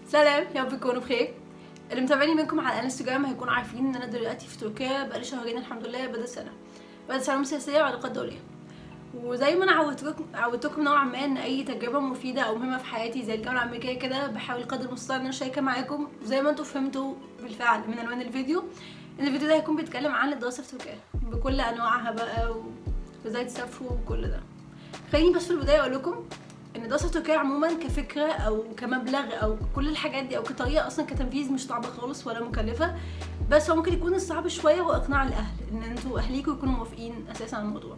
سلام يا رب تكونوا بخير اللي متابعيني منكم على الانستجرام هيكونوا عارفين ان انا دلوقتي في تركيا بقالي شهرين الحمد لله بدأ سنه بدأ سنه سياسيه وعلاقات دوليه وزي ما انا عودتكم عودتكم نوعا ما ان اي تجربه مفيده او مهمه في حياتي زي الجامعه الامريكيه كده بحاول قدر المستطاع ان انا اشاركها معاكم وزي ما انتم فهمتوا بالفعل من عنوان الفيديو ان الفيديو ده هيكون بيتكلم عن الدراسه في تركيا بكل انواعها بقى وازاي تسافروا وكل ده خليني بس في البدايه اقول لكم ان الدراسه في تركيا عموما كفكره او كمبلغ او كل الحاجات دي او كطريقه اصلا كتنفيذ مش صعبه خالص ولا مكلفه بس هو ممكن يكون الصعب شويه هو اقناع الاهل ان انتوا اهليكم يكونوا موافقين اساسا على الموضوع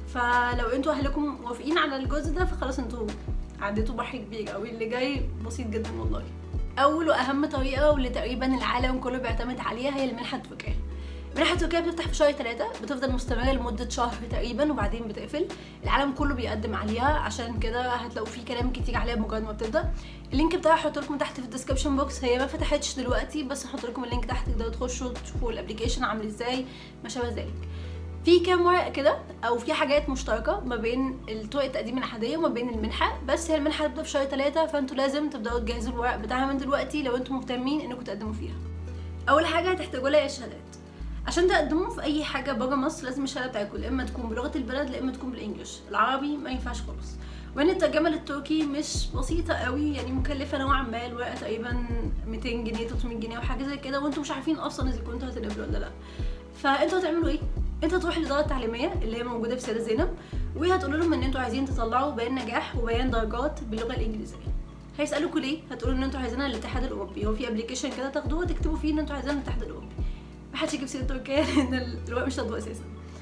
فلو انتوا اهلكم موافقين على الجزء ده فخلاص انتوا عديتوا بحر كبير قوي اللي جاي بسيط جدا والله اول واهم طريقه واللي تقريبا العالم كله بيعتمد عليها هي المنحه التركيه منحة تركيا بتفتح في شهر ثلاثة بتفضل مستمرة لمدة شهر تقريبا وبعدين بتقفل العالم كله بيقدم عليها عشان كده هتلاقوا في كلام كتير عليها بمجرد ما بتبدا اللينك بتاعها هحط لكم تحت في الديسكربشن بوكس هي ما فتحتش دلوقتي بس هحط لكم اللينك تحت تقدروا تخشوا تشوفوا الابلكيشن عامل ازاي ما شابه ذلك في كام ورق كده او في حاجات مشتركه ما بين طرق التقديم العاديه وما بين المنحه بس هي المنحه هتبدا في شهر ثلاثة فانتوا لازم تبداوا تجهزوا الورق بتاعها من دلوقتي لو انتم مهتمين انكم تقدموا فيها اول حاجه هتحتاجوا لها الشهادات عشان تقدموا في اي حاجه بره مصر لازم الشهاده بتاعتكم يا اما تكون بلغه البلد يا اما تكون بالانجلش العربي ما ينفعش خالص وان الترجمه للتركي مش بسيطه قوي يعني مكلفه نوعا ما الورقه تقريبا 200 جنيه 300 جنيه وحاجه زي كده وانتم مش عارفين اصلا اذا كنتوا هتقبلوا ولا لا فانتوا هتعملوا ايه انت هتروح للاداره التعليميه اللي هي موجوده في سيده زينب وهتقولوا لهم ان انتوا عايزين تطلعوا بيان نجاح وبيان درجات باللغه الانجليزيه هيسالوكوا ليه هتقولوا ان انتوا عايزينها للاتحاد الاوروبي هو في ابلكيشن كده تاخدوه وتكتبوا فيه ان انتوا عايزينها للاتحاد الاوروبي محدش يجيب سيره تركيا لان الورق مش هتاخدوه اساسا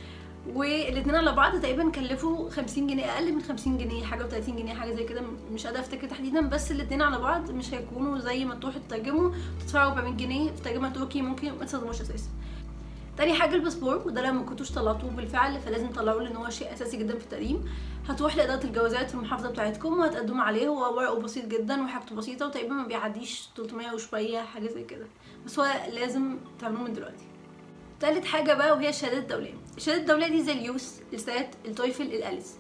والاثنين على بعض تقريبا كلفوا 50 جنيه اقل من 50 جنيه حاجه و30 جنيه حاجه زي كده مش قادره افتكر تحديدا بس الاثنين على بعض مش هيكونوا زي ما تروحوا تترجموا تدفعوا 400 جنيه في ترجمه تركي ممكن ما تستخدموش اساسا تاني حاجه الباسبور وده لو ما كنتوش طلعتوه بالفعل فلازم تطلعوه لان هو شيء اساسي جدا في التقديم هتروح لاداره الجوازات في المحافظه بتاعتكم وهتقدموا عليه هو ورقه بسيط جدا وحاجته بسيطه وتقريبا ما بيعديش 300 وشويه حاجه زي كده بس هو لازم تعملوه من دلوقتي تالت حاجه بقى وهي الشهادات الدوليه الشهادات الدوليه دي زي اليوس السات التويفل الاليس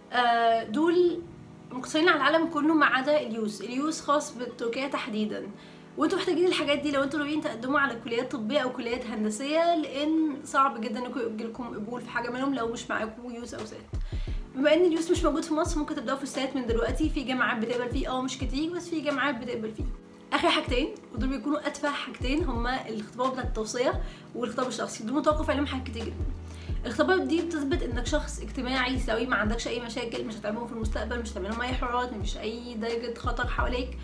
آه دول مقتصرين على العالم كله ما عدا اليوس اليوس خاص بتركيا تحديدا وانتوا محتاجين الحاجات دي لو انتوا ناويين تقدموا على كليات طبيه او كليات هندسيه لان صعب جدا انكم يجيلكم قبول في حاجه منهم لو مش معاكم يوس او سات بما ان اليوس مش موجود في مصر ممكن تبداوا في السات من دلوقتي في جامعات بتقبل فيه اه مش كتير بس في جامعات بتقبل فيه اخر حاجتين ودول بيكونوا ادفع حاجتين هما الاختبار بتاع التوصيه والاختبار الشخصي دول متوقف عليهم حاجات كتير جدا الاختبارات دي بتثبت انك شخص اجتماعي سوي ما عندكش اي مشاكل مش هتعملهم في المستقبل مش هتعملهم اي حوارات مفيش اي درجه خطر حواليك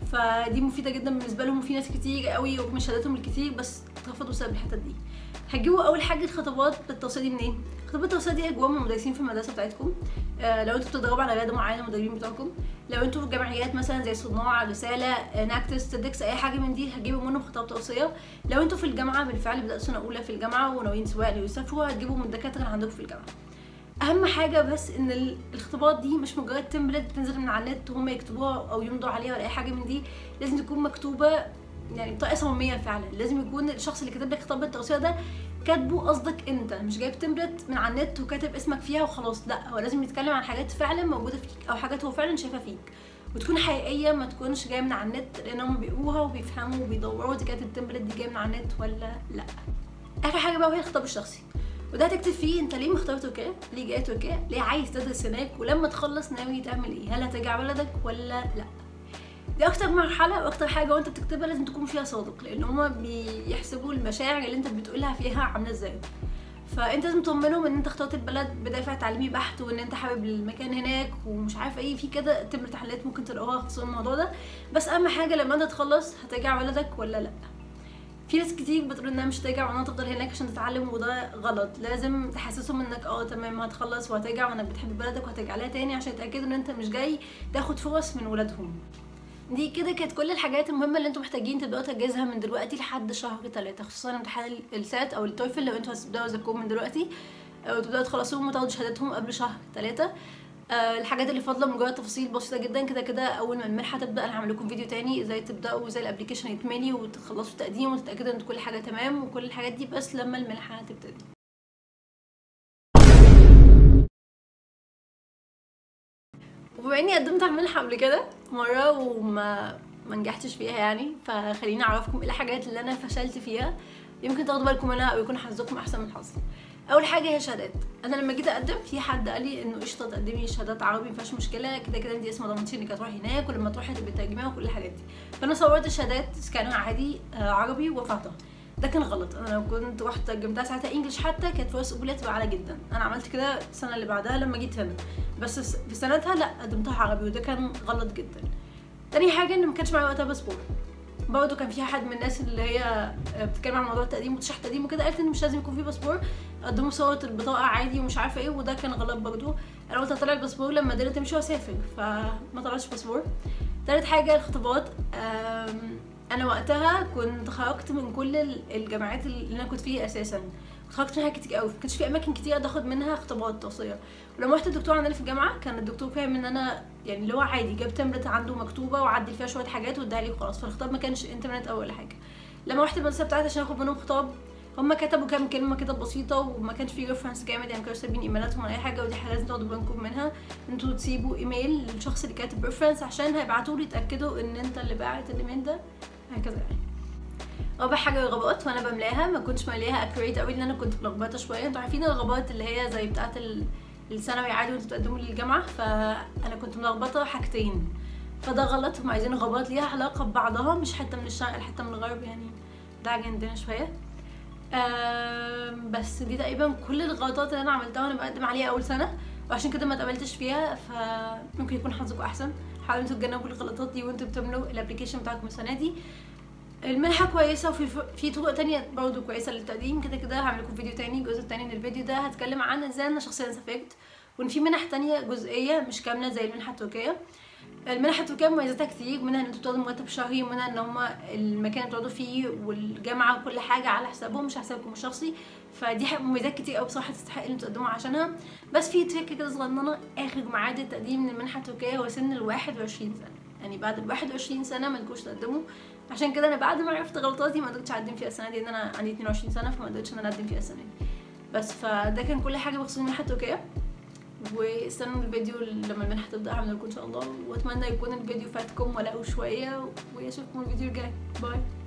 فدي مفيده جدا بالنسبه لهم وفي ناس كتير قوي رغم شهاداتهم الكتير بس اترفضوا بسبب الحتت دي هتجيبوا اول حاجه الخطوات التوصيه دي منين خطوات التوصيه دي جواهم المدرسين في المدرسه بتاعتكم آه لو انتوا بتدربوا على رياضه معينه المدربين بتوعكم لو انتوا في جمعيات مثلا زي صناع رساله ناكتس تدكس اي حاجه من دي هتجيبوا منهم خطاب توصيه لو انتوا في الجامعه بالفعل بدات سنه اولى في الجامعه وناويين سواء يسافروا هتجيبوا من الدكاتره اللي عندكم في الجامعه اهم حاجه بس ان الاختبارات دي مش مجرد تمبلت بتنزل من على النت وهم يكتبوها او يمضوا عليها ولا اي حاجه من دي لازم تكون مكتوبه يعني بطريقه صميميه فعلا لازم يكون الشخص اللي كاتب لك خطاب التوصيه ده كاتبه قصدك انت مش جايب تمبلت من على النت وكاتب اسمك فيها وخلاص لا هو لازم يتكلم عن حاجات فعلا موجوده فيك او حاجات هو فعلا شايفها فيك وتكون حقيقيه ما تكونش جايه من على النت لان هم بيقروها وبيفهموا وبيدوروا اذا كانت التمبلت دي جايه من على النت ولا لا اخر حاجه بقى وهي الخطاب الشخصي وده هتكتب فيه انت ليه مختار تركيا ليه جاي تركيا ليه عايز تدرس هناك ولما تخلص ناوي تعمل ايه هل هترجع بلدك ولا لا دي اكتر مرحله واكتر حاجه وانت بتكتبها لازم تكون فيها صادق لان هما بيحسبوا المشاعر اللي انت بتقولها فيها عامله ازاي فانت لازم تطمنهم ان انت اخترت البلد بدافع تعليمي بحت وان انت حابب المكان هناك ومش عارفه ايه في كده تم تحليلات ممكن تلاقوها خصوصا الموضوع ده بس اهم حاجه لما انت تخلص هترجع بلدك ولا لا في ناس كتير بتقول انها مش هترجع وانها تفضل هناك عشان تتعلم وده غلط لازم تحسسهم انك اه تمام هتخلص وهترجع وانك بتحب بلدك وهترجع لها تاني عشان يتاكدوا ان انت مش جاي تاخد فرص من ولادهم دي كده كانت كل الحاجات المهمه اللي انتم محتاجين تبداوا تجهزها من دلوقتي لحد شهر ثلاثة خصوصا امتحان السات او التويفل لو انتوا هتبداوا تذاكروه من دلوقتي او تبداوا تخلصوهم وتاخدوا شهاداتهم قبل شهر ثلاثة آه الحاجات اللي فاضله مجرد تفاصيل بسيطه جدا كده كده اول ما المنحه تبدا انا هعمل لكم فيديو تاني ازاي تبداوا ازاي الابلكيشن يتملي وتخلصوا التقديم وتتاكدوا ان كل حاجه تمام وكل الحاجات دي بس لما المنحه تبتدي وبما اني قدمت على المنحه قبل كده مره وما ما نجحتش فيها يعني فخليني اعرفكم ايه الحاجات اللي انا فشلت فيها يمكن تاخدوا بالكم منها او يكون حظكم احسن من حظي اول حاجه هي شهادات انا لما جيت اقدم في حد قال لي انه قشطه تقدمي شهادات عربي مفيهاش مشكله كده كده انت اسم ضمنتي انك هتروحي هناك ولما تروحي تبقي ترجميها وكل الحاجات دي فانا صورت الشهادات سكانها عادي آه، عربي ورفعتها ده كان غلط انا لو كنت رحت ترجمتها ساعتها انجلش حتى كانت فرص قبولها تبقى عاليه جدا انا عملت كده السنه اللي بعدها لما جيت هنا بس في سنتها لا قدمتها عربي وده كان غلط جدا تاني حاجه ان ما كانش معايا وقتها باسبور برضه كان في حد من الناس اللي هي بتتكلم عن موضوع التقديم وتشرح التقديم وكده قالت ان مش لازم يكون في باسبور قدموا صورة البطاقة عادي ومش عارفة ايه وده كان غلط برضه انا قلت هطلع الباسبور لما الدنيا تمشي واسافر فما طلعتش باسبور تالت حاجة الخطوبات آم، انا وقتها كنت خرجت من كل ال- الجامعات اللي انا كنت فيها اساسا خرجت منها كتير قوي كانش في اماكن كتير اخد منها خطابات توصيه ولما رحت الدكتور عندنا في الجامعه كان الدكتور فاهم ان انا يعني اللي هو عادي جاب تمبلت عنده مكتوبه وعدل فيها شويه حاجات واداها لي وخلاص فالخطاب ما كانش انترنت او ولا حاجه لما رحت المدرسه بتاعتي عشان اخد منهم خطاب هما كتبوا كام كلمه كده بسيطه وما كانش في ريفرنس جامد يعني ما كانوش سايبين ايميلاتهم ولا اي حاجه ودي حاجه لازم تاخدوا بالكم منها انتوا تسيبوا ايميل للشخص اللي كاتب ريفرنس عشان هيبعتوا لي يتاكدوا ان انت اللي باعت الايميل ده هكذا يعني رابع حاجه الرغبات وانا بملاها ما كنتش ماليها اكوريت قوي لان انا كنت ملخبطه شويه انتوا عارفين الرغبات اللي هي زي بتاعه ال- الثانوي عادي وانتوا بتقدموا للجامعه فانا كنت ملخبطه حاجتين فده غلط هم عايزين رغبات ليها علاقه ببعضها مش حته من الشرق لحته من الغرب يعني ده حاجه عندنا شويه آم، بس دي تقريبا كل الغلطات اللي انا عملتها وانا بقدم عليها اول سنه وعشان كده ما اتقبلتش فيها فممكن يكون حظكم احسن حاولوا انتوا تتجنبوا الغلطات دي وانتوا بتملوا الابلكيشن بتاعكم السنه دي المنحة كويسة وفي في طرق تانية برضه كويسة للتقديم كده كده هعمل لكم فيديو تاني الجزء التاني من الفيديو ده هتكلم عن ازاي انا شخصيا سافرت وان في منح تانية جزئية مش كاملة زي المنحة التركية المنح التركية مميزاتها كتير منها ان انتوا بتاخدوا مرتب شهري ومنها ان هما المكان اللي بتقعدوا فيه والجامعة وكل حاجة على حسابهم مش على حسابكم الشخصي فدي حاجة مميزات كتير قوي بصراحة تستحق ان انتوا تقدموا عشانها بس في تريك كده صغننة اخر ميعاد التقديم من المنحة التركية هو سن ال 21 سنة يعني بعد ال 21 سنة ما تجوش تقدموا عشان كده انا بعد ما عرفت غلطاتي ما قدرتش اقدم فيها السنه دي ان انا عندي 22 سنه فما قدرتش ان انا اقدم فيها السنه دي بس فده كان كل حاجه بخصوص المنحه التركيه واستنوا الفيديو لما المنحه تبدا هعمل لكم ان شاء الله واتمنى يكون الفيديو فاتكم ولو شويه واشوفكم الفيديو الجاي باي